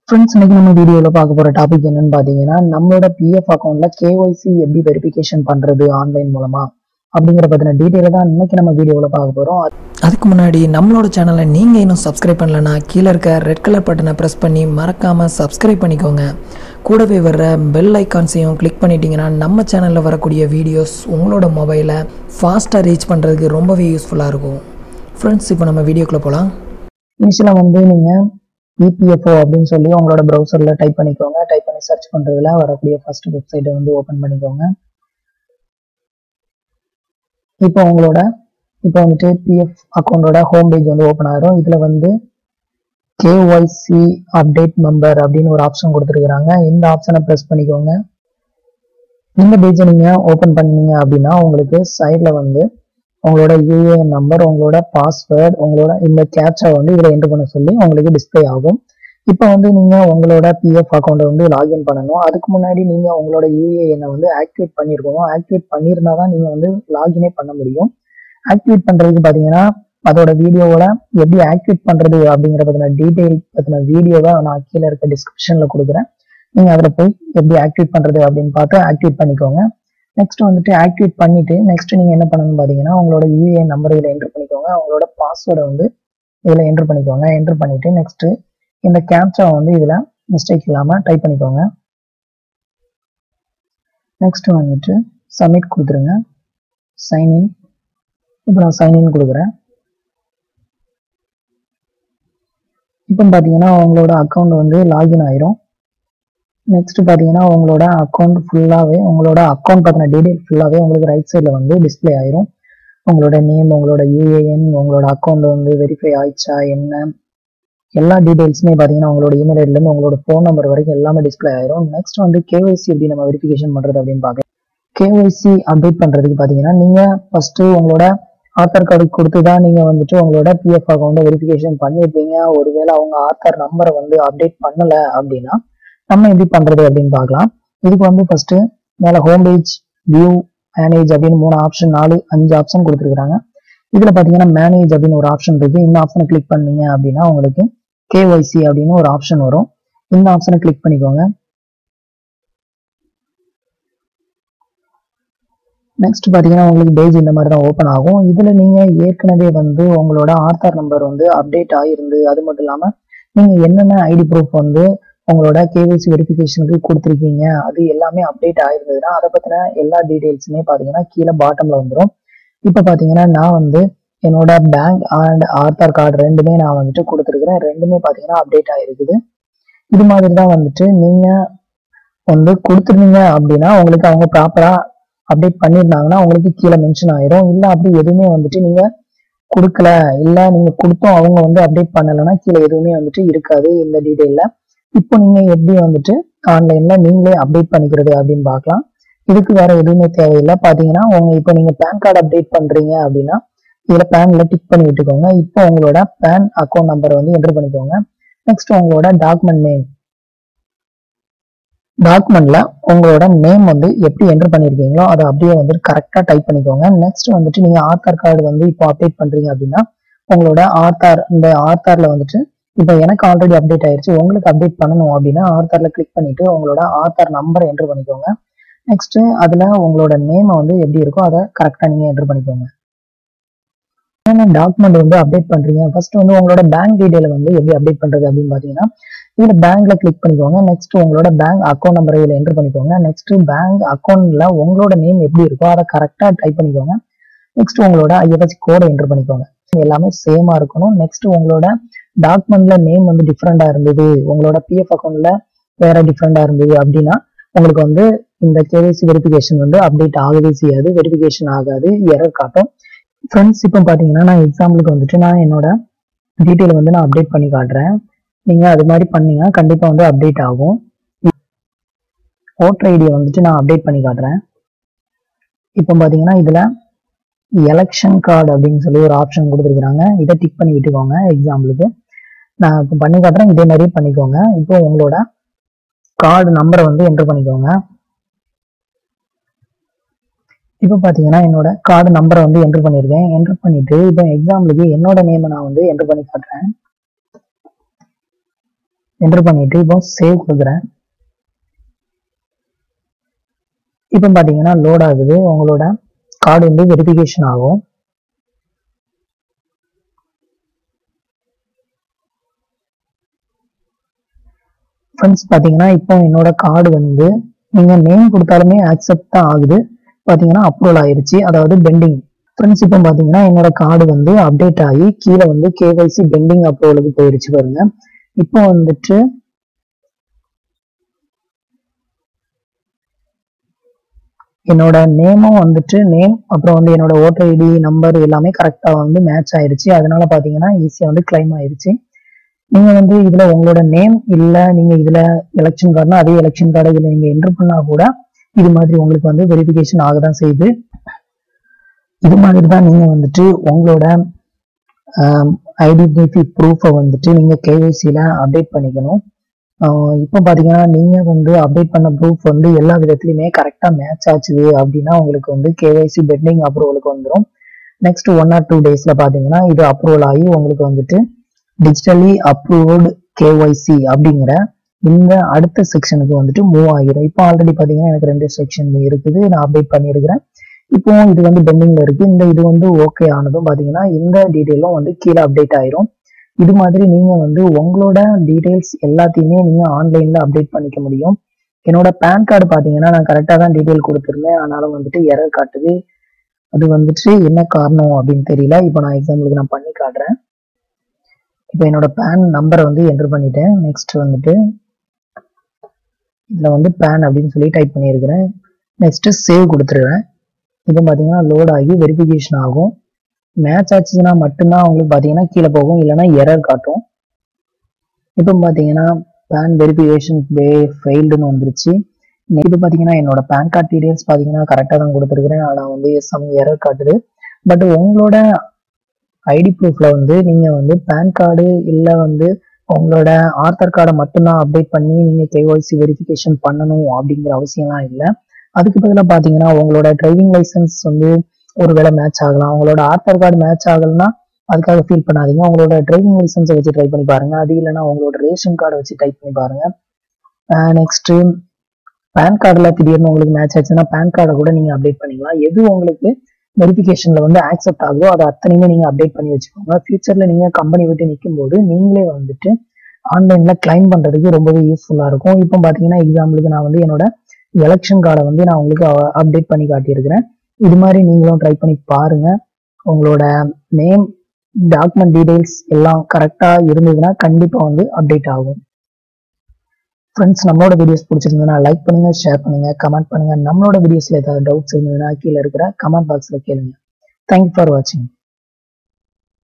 friends இன்னைக்கு நம்ம வீடியோவில் பார்க்க போகிற டாபிக் என்னன்னு பார்த்தீங்கன்னா நம்மளோட பிஎஃப் அக்கௌண்ட்ல கேஒய்சி எப்படி வெரிஃபிகேஷன் பண்ணுறது ஆன்லைன் மூலமா அப்படிங்கிற பற்றின டீட்டெயிலை தான் இன்னைக்கு நம்ம வீடியோவில் பார்க்க போகிறோம் அதுக்கு முன்னாடி நம்மளோட சேனலை நீங்கள் இன்னும் சப்ஸ்கிரைப் பண்ணலனா கீழே இருக்க ரெட் கலர் பட்டனை ப்ரெஸ் பண்ணி மறக்காமல் சப்ஸ்கிரைப் பண்ணிக்கோங்க கூடவே வர்ற பெல் ஐக்கான்ஸையும் கிளிக் பண்ணிட்டீங்கன்னா நம்ம சேனலில் வரக்கூடிய வீடியோஸ் உங்களோட மொபைலை ஃபாஸ்ட்டாக ரீச் பண்ணுறதுக்கு ரொம்பவே யூஸ்ஃபுல்லாக இருக்கும் ஃப்ரெண்ட்ஸ் இப்போ நம்ம வீடியோக்குள்ளே போகலாம் இனிஷியலாக வந்து நீங்கள் இபிஎஃப்ஓ அப்படின்னு சொல்லி உங்களோட ப்ரௌசரில் டைப் பண்ணிக்கோங்க டைப் பண்ணி சர்ச் பண்ணுறதுல வரக்கூடிய ஃபர்ஸ்ட் வெப்சைட்டை வந்து ஓப்பன் பண்ணிக்கோங்க இப்போ உங்களோட இப்போ வந்துட்டு பிஎஃப் அக்கௌண்டோட ஹோம் பேஜ் வந்து ஓப்பன் ஆயிரும் இதில் வந்து கேஒய்சி அப்டேட் மெம்பர் அப்படின்னு ஒரு ஆப்ஷன் கொடுத்துருக்குறாங்க இந்த ஆப்ஷனை ப்ரெஸ் பண்ணிக்கோங்க இந்த பேஜை நீங்கள் ஓப்பன் பண்ணீங்க அப்படின்னா உங்களுக்கு சைடில் வந்து உங்களோட யூஏஎன் நம்பர் உங்களோட பாஸ்வேர்ட் உங்களோட இந்த கேப்சா வந்து இதில் என்ட்ரு பண்ண சொல்லி உங்களுக்கு டிஸ்ப்ளே ஆகும் இப்போ வந்து நீங்கள் உங்களோட பிஎஃப் அக்கௌண்ட்டை வந்து லாகின் பண்ணணும் அதுக்கு முன்னாடி நீங்கள் உங்களோட யூஏஎனை வந்து ஆக்டிவேட் பண்ணியிருக்கணும் ஆக்டிவேட் பண்ணியிருந்தா தான் நீங்கள் வந்து லாகினே பண்ண முடியும் ஆக்டிவேட் பண்ணுறதுக்கு பார்த்தீங்கன்னா அதோட வீடியோவோட எப்படி ஆக்டிவேட் பண்ணுறது அப்படிங்கிற பற்றின டீட்டெயில் பற்றின வீடியோவை நான் கீழே இருக்க டிஸ்கிரிப்ஷனில் கொடுக்குறேன் நீங்கள் அதில் போய் எப்படி ஆக்டிவேட் பண்ணுறது அப்படின்னு பார்த்து ஆக்டிவேட் பண்ணிக்கோங்க நெக்ஸ்ட் வந்துட்டு ஆக்டிவேட் பண்ணிட்டு நெக்ஸ்ட் நீங்க என்ன பண்ணணும்னு பாத்தீங்கன்னா உங்களோட யூஏ நம்பர் இதில் என்டர் பண்ணிக்கோங்க உங்களோட பாஸ்வேர்டை வந்து இதில் என்டர் பண்ணிக்கோங்க என்டர் பண்ணிட்டு நெக்ஸ்ட் இந்த கேப்சா வந்து இதுல மிஸ்டேக் இல்லாம டைப் பண்ணிக்கோங்க நெக்ஸ்ட் வந்துட்டு சப்மிட் கொடுத்துருங்க சைன்இன் இப்போ நான் சைன்இன் கொடுக்குறேன் இப்போ பார்த்தீங்கன்னா உங்களோட அக்கௌண்ட் வந்து லாகின் ஆயிரும் நெக்ஸ்ட் பார்த்தீங்கன்னா உங்களோட அக்கௌண்ட் ஃபுல்லாகவே உங்களோட அக்கௌண்ட் பற்றின டீடைல் ஃபுல்லாகவே உங்களுக்கு ரைட் சைடில் வந்து டிஸ்பிளே ஆயிரும் உங்களோட நேம் உங்களோட யூஏஎன் உங்களோட அக்கௌண்ட் வந்து வெரிஃபை ஆயிடுச்சா என்ன எல்லா டீடைல்ஸுமே பார்த்தீங்கன்னா உங்களோட இமெயில் ஐடிலேருந்து உங்களோட ஃபோன் நம்பர் வரைக்கும் எல்லாமே டிஸ்பிளே ஆயிரும் நெக்ஸ்ட் வந்து கேஒய்சி எப்படி நம்ம வெரிஃபிகேஷன் பண்ணுறது அப்படின்னு பார்க்கலாம் கேஒய்சி அப்டேட் பண்ணுறதுக்கு பார்த்தீங்கன்னா நீங்கள் ஃபஸ்ட்டு உங்களோட ஆதார் கார்டு கொடுத்து தான் நீங்கள் வந்துட்டு உங்களோட பிஎஃப் அக்கௌண்ட்டை வெரிஃபிகேஷன் பண்ணியிருப்பீங்க ஒருவேளை அவங்க ஆதார் நம்பரை வந்து அப்டேட் பண்ணலை அப்படின்னா நம்ம எப்படி பண்றது அப்படின்னு பார்க்கலாம் இதுக்கு வந்து ஃபர்ஸ்ட் மேல ஹோம் பேஜ் வியூ மேனேஜ் அப்படின்னு மூணு ஆப்ஷன் நாலு அஞ்சு ஆப்ஷன் கொடுத்துருக்காங்க இதுல பாத்தீங்கன்னா மேனேஜ் அப்படின்னு ஒரு ஆப்ஷன் இருக்கு இந்த ஆப்ஷனை கிளிக் பண்ணீங்க அப்படின்னா உங்களுக்கு கேஒய்சி அப்படின்னு ஒரு ஆப்ஷன் வரும் இந்த ஆப்ஷனை கிளிக் பண்ணிக்கோங்க நெக்ஸ்ட் பாத்தீங்கன்னா உங்களுக்கு பேஜ் இந்த மாதிரி தான் ஓப்பன் ஆகும் இதுல நீங்க ஏற்கனவே வந்து உங்களோட ஆதார் நம்பர் வந்து அப்டேட் ஆயிருந்து அது மட்டும் இல்லாம நீங்க என்னென்ன ஐடி ப்ரூஃப் வந்து உங்களோட கேவிசி வெரிஃபிகேஷனுக்கு கொடுத்துருக்கீங்க அது எல்லாமே அப்டேட் ஆயிருந்ததுன்னா அதை பத்தின எல்லா டீடைல்ஸுமே பாத்தீங்கன்னா கீழே பாட்டம்ல வந்துடும் இப்போ பாத்தீங்கன்னா நான் வந்து என்னோட பேங்க் அண்ட் ஆதார் கார்டு ரெண்டுமே நான் வந்துட்டு கொடுத்துருக்குறேன் ரெண்டுமே பாத்தீங்கன்னா அப்டேட் ஆயிருக்குது இது மாதிரி தான் வந்துட்டு நீங்க வந்து கொடுத்துருந்தீங்க அப்படின்னா உங்களுக்கு அவங்க ப்ராப்பரா அப்டேட் பண்ணியிருந்தாங்கன்னா உங்களுக்கு கீழே மென்ஷன் ஆயிரும் இல்லை அப்படி எதுவுமே வந்துட்டு நீங்க கொடுக்கல இல்லை நீங்க கொடுத்தோம் அவங்க வந்து அப்டேட் பண்ணலைன்னா கீழே எதுவுமே வந்துட்டு இருக்காது இந்த டீடைல்ல இப்போ நீங்க எப்படி வந்துட்டு ஆன்லைன்ல நீங்களே அப்டேட் பண்ணிக்கிறது அப்படின்னு பார்க்கலாம் இதுக்கு வேற எதுவுமே தேவையில்லை பாத்தீங்கன்னா உங்க இப்போ நீங்க பேன் கார்டு அப்டேட் பண்றீங்க அப்படின்னா இதுல பேன்ல டிக் பண்ணி விட்டுக்கோங்க இப்போ உங்களோட பேன் அக்கௌண்ட் நம்பர் வந்து என்டர் பண்ணிக்கோங்க நெக்ஸ்ட் உங்களோட டாக்குமெண்ட் நேம் டாக்குமெண்ட்ல உங்களோட நேம் வந்து எப்படி என்டர் பண்ணிருக்கீங்களோ அதை அப்படியே வந்து கரெக்டா டைப் பண்ணிக்கோங்க நெக்ஸ்ட் வந்துட்டு நீங்க ஆதார் கார்டு வந்து இப்போ அப்டேட் பண்றீங்க அப்படின்னா உங்களோட ஆதார் இந்த ஆதார்ல வந்துட்டு இப்போ எனக்கு ஆல்ரெடி அப்டேட் ஆயிருச்சு உங்களுக்கு அப்டேட் பண்ணணும் அப்படின்னா ஆதார்ல கிளிக் பண்ணிட்டு உங்களோட ஆதார் நம்பரை என்டர் பண்ணிக்கோங்க நெக்ஸ்ட் அதுல உங்களோட நேமை வந்து எப்படி இருக்கோ அதை கரெக்டா நீங்க என்டர் பண்ணிக்கோங்க என்னென்ன டாக்குமெண்ட் வந்து அப்டேட் பண்றீங்க ஃபர்ஸ்ட் வந்து உங்களோட பேங்க் டீடைல வந்து எப்படி அப்டேட் பண்றது அப்படின்னு பாத்தீங்கன்னா இதுல பேங்க்ல கிளிக் பண்ணிக்கோங்க நெக்ஸ்ட் உங்களோட பேங்க் அக்கௌண்ட் நம்பர் இதுல என்டர் பண்ணிக்கோங்க நெக்ஸ்ட் பேங்க் அக்கௌண்ட்ல உங்களோட நேம் எப்படி இருக்கோ அதை கரெக்டா டைப் பண்ணிக்கோங்க நெக்ஸ்ட் உங்களோட ஐஎஃப்எஸ் கோடை என்டர் பண்ணிக்கோங்க எல்லாமே சேமா இருக்கணும் நெக்ஸ்ட் உங்களோட டாக்குமெண்ட்ல நேம் வந்து டிஃப்ரெண்டா இருந்தது உங்களோட பிஎஃப் அக்கௌண்ட்ல வேற டிஃப்ரெண்டா இருந்தது அப்படின்னா உங்களுக்கு வந்து இந்த கேவிசி வெரிஃபிகேஷன் வந்து அப்டேட் ஆகவே செய்யாது வெரிஃபிகேஷன் ஆகாது எரர் காட்டும் ஃப்ரெண்ட்ஸ் இப்போ பார்த்தீங்கன்னா நான் எக்ஸாம்பிளுக்கு வந்துட்டு நான் என்னோட டீட்டெயில் வந்து நான் அப்டேட் பண்ணி காட்டுறேன் நீங்க அது மாதிரி பண்ணீங்கன்னா கண்டிப்பா வந்து அப்டேட் ஆகும் ஓட்டர் ஐடியை வந்துட்டு நான் அப்டேட் பண்ணி காட்டுறேன் இப்போ பார்த்தீங்கன்னா இதுல எலெக்ஷன் கார்டு அப்படின்னு சொல்லி ஒரு ஆப்ஷன் கொடுத்துருக்காங்க இதை டிக் பண்ணி விட்டுக்கோங்க எக்ஸாம்பிளுக்கு நான் இப்போ பண்ணி காட்டுறேன் இதே மாதிரி பண்ணிக்கோங்க இப்போ உங்களோட கார்டு நம்பரை வந்து என்டர் பண்ணிக்கோங்க இப்போ பார்த்தீங்கன்னா என்னோட கார்டு நம்பரை வந்து என்டர் பண்ணியிருக்கேன் என்டர் பண்ணிட்டு இப்போ எக்ஸாம்பிளுக்கு என்னோட நேமை நான் வந்து என்டர் பண்ணி காட்டுறேன் என்டர் பண்ணிட்டு இப்போ சேவ் கொடுக்குறேன் இப்போ பார்த்தீங்கன்னா லோட் ஆகுது உங்களோட கார்டு வந்து வெரிஃபிகேஷன் ஆகும் ஃப்ரெண்ட்ஸ் பார்த்தீங்கன்னா இப்போ என்னோட கார்டு வந்து நீங்கள் நேம் கொடுத்தாலுமே அக்செப்ட் தான் ஆகுது பார்த்தீங்கன்னா அப்ரூவல் ஆயிருச்சு அதாவது பெண்டிங் ஃப்ரெண்ட்ஸ் இப்போ பார்த்தீங்கன்னா என்னோட கார்டு வந்து அப்டேட் ஆகி கீழே வந்து கேவைசி பெண்டிங் அப்ரூவலுக்கு போயிடுச்சு பாருங்க இப்போ வந்துட்டு என்னோட நேமும் வந்துட்டு நேம் அப்புறம் வந்து என்னோட ஓட்டர் ஐடி நம்பர் எல்லாமே கரெக்டாக வந்து மேட்ச் ஆயிருச்சு அதனால பார்த்தீங்கன்னா ஈஸியாக வந்து கிளைம் ஆயிருச்சு நீங்க வந்து இதுல உங்களோட நேம் இல்ல நீங்க இதுல எலெக்ஷன் கார்டுனா அதே எலெக்ஷன் கார்டு இதுல நீங்க என்டர் பண்ணா கூட இது மாதிரி உங்களுக்கு வந்து வெரிஃபிகேஷன் ஆக தான் செய்யுது இது மாதிரி தான் நீங்க வந்துட்டு உங்களோட ஐடென்டிட்டி ப்ரூஃபை வந்துட்டு நீங்க கேஒய்சியில் அப்டேட் பண்ணிக்கணும் ஆஹ் இப்போ பார்த்தீங்கன்னா நீங்க வந்து அப்டேட் பண்ண ப்ரூஃப் வந்து எல்லா விதத்துலையுமே கரெக்டாக மேட்ச் ஆச்சுது அப்படின்னா உங்களுக்கு வந்து கேஒய்சி பெண்டிங் அப்ரூவலுக்கு வந்துடும் நெக்ஸ்ட் ஒன் ஆர் டூ டேஸ்ல பார்த்தீங்கன்னா இது அப்ரூவல் ஆகி உங்களுக்கு வந்துட்டு டிஜிட்டலி அப்ரூவ்டு கேஒய்சி அப்படிங்கிற இந்த அடுத்த செக்ஷனுக்கு வந்துட்டு மூவ் ஆகிரும் இப்போ ஆல்ரெடி பார்த்தீங்கன்னா எனக்கு ரெண்டு செக்ஷன் இருக்குது நான் அப்டேட் பண்ணியிருக்கிறேன் இப்போ இது வந்து பெண்டிங்ல இருக்கு இந்த இது வந்து ஓகே ஆனதும் பார்த்தீங்கன்னா இந்த டீட்டெயிலும் வந்து கீழே அப்டேட் ஆயிரும் இது மாதிரி நீங்க வந்து உங்களோட டீடைல்ஸ் எல்லாத்தையுமே நீங்க ஆன்லைன்ல அப்டேட் பண்ணிக்க முடியும் என்னோட பேன் கார்டு பார்த்தீங்கன்னா நான் கரெக்டாக தான் டீட்டெயில் கொடுத்துருந்தேன் ஆனாலும் வந்துட்டு எரர் காட்டுது அது வந்துட்டு என்ன காரணம் அப்படின்னு தெரியல இப்போ நான் எக்ஸாம்பிளுக்கு நான் பண்ணி காட்டுறேன் இப்போ என்னோட பேன் நம்பரை வந்து என்டர் பண்ணிட்டேன் நெக்ஸ்ட் வந்துட்டு இதில் வந்து பேன் அப்படின்னு சொல்லி டைப் பண்ணியிருக்கிறேன் நெக்ஸ்ட் சேவ் கொடுத்துருவேன் இப்போ பார்த்தீங்கன்னா லோட் ஆகி வெரிஃபிகேஷன் ஆகும் மேட்ச் ஆச்சுன்னா மட்டும்தான் உங்களுக்கு பார்த்தீங்கன்னா கீழே போகும் இல்லைன்னா எரர் காட்டும் இப்போ பார்த்தீங்கன்னா பேன் வெரிஃபிகேஷன் பே ஃபெயில்டுன்னு வந்துருச்சு இது பார்த்தீங்கன்னா என்னோட பேன் கார்டு டீடைல்ஸ் பார்த்தீங்கன்னா கரெக்டாக தான் கொடுத்துருக்குறேன் ஆனால் வந்து சம் எரர் காட்டுது பட் உங்களோட ஐடி ப்ரூஃப்ல வந்து நீங்க வந்து பேன் கார்டு இல்ல வந்து உங்களோட ஆதார் கார்டை மட்டும்தான் அப்டேட் பண்ணி நீங்க கேஒய்சி வெரிஃபிகேஷன் பண்ணணும் அப்படிங்கிற அவசியம்லாம் இல்லை அதுக்கு பதிலாக பார்த்தீங்கன்னா உங்களோட டிரைவிங் லைசன்ஸ் வந்து ஒருவேளை மேட்ச் ஆகலாம் உங்களோட ஆதார் கார்டு மேட்ச் ஆகலைன்னா அதுக்காக ஃபீல் பண்ணாதீங்க உங்களோட டிரைவிங் லைசன்ஸை வச்சு ட்ரை பண்ணி பாருங்க அது இல்லைன்னா உங்களோட ரேஷன் கார்டை வச்சு டைப் பண்ணி பாருங்க நெக்ஸ்ட் பேன் கார்டில் திடீர்னு உங்களுக்கு மேட்ச் ஆச்சுன்னா பேன் கார்டை கூட நீங்க அப்டேட் பண்ணிக்கலாம் எது உங்களுக்கு வெரிஃபிகேஷன்ல வந்து ஆக்செப்ட் ஆகுதோ அதை அத்தனையுமே நீங்க அப்டேட் பண்ணி வச்சுக்கோங்க ஃபியூச்சர்ல நீங்க கம்பெனி விட்டு நிற்கும் போது நீங்களே வந்துட்டு ஆன்லைன்ல கிளைம் பண்றதுக்கு ரொம்பவே யூஸ்ஃபுல்லா இருக்கும் இப்போ பாத்தீங்கன்னா எக்ஸாம்பிளுக்கு நான் வந்து என்னோட எலெக்ஷன் கார்டை வந்து நான் உங்களுக்கு அப்டேட் பண்ணி காட்டியிருக்கிறேன் இது மாதிரி நீங்களும் ட்ரை பண்ணி பாருங்க உங்களோட நேம் டாக்குமெண்ட் டீடைல்ஸ் எல்லாம் கரெக்டா இருந்ததுன்னா கண்டிப்பா வந்து அப்டேட் ஆகும் ஃப்ரெண்ட்ஸ் நம்மளோட வீடியோஸ் பிடிச்சிருந்ததுன்னா லைக் பண்ணுங்க ஷேர் பண்ணுங்க கமெண்ட் பண்ணுங்க நம்மளோட வீடியோஸ்ல ஏதாவது டவுட்ஸ் இருந்ததுன்னா கீழே இருக்கிற கமெண்ட் பாக்ஸ்ல கேளுங்க தேங்க்யூ ஃபார் வாட்சிங்